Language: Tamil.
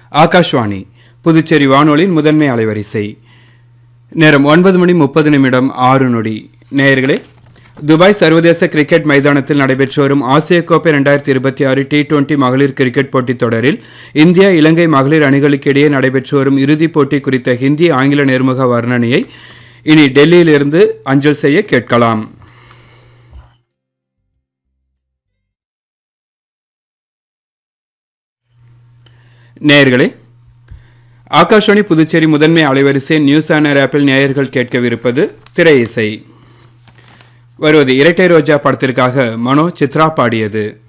ஆகாஷ்வாணி புதுச்சேரி வானொலியின் முதன்மை அலைவரிசை நேரம் ஒன்பது மணி முப்பது நிமிடம் ஆறு நொடி நேயர்களே துபாய் சர்வதேச கிரிக்கெட் மைதானத்தில் நடைபெற்று வரும் ஆசிய கோப்பை ரெண்டாயிரத்தி இருபத்தி ஆறு டி டுவெண்டி மகளிர் கிரிக்கெட் போட்டித் தொடரில் இந்தியா இலங்கை மகளிர் அணிகளுக்கு இடையே நடைபெற்று வரும் இறுதிப் போட்டி குறித்த ஹிந்தி ஆங்கில நேர்முக வர்ணனையை இனி டெல்லியிலிருந்து அஞ்சல் செய்ய கேட்கலாம் நேயர்களே ஆகாஷவாணி புதுச்சேரி முதன்மை அலைவரிசை நியூஸ் ஆனர் ஆப்பில் நேயர்கள் கேட்கவிருப்பது திரை இசை வருவது இரட்டை ரோஜா படத்திற்காக மனோ சித்ரா பாடியது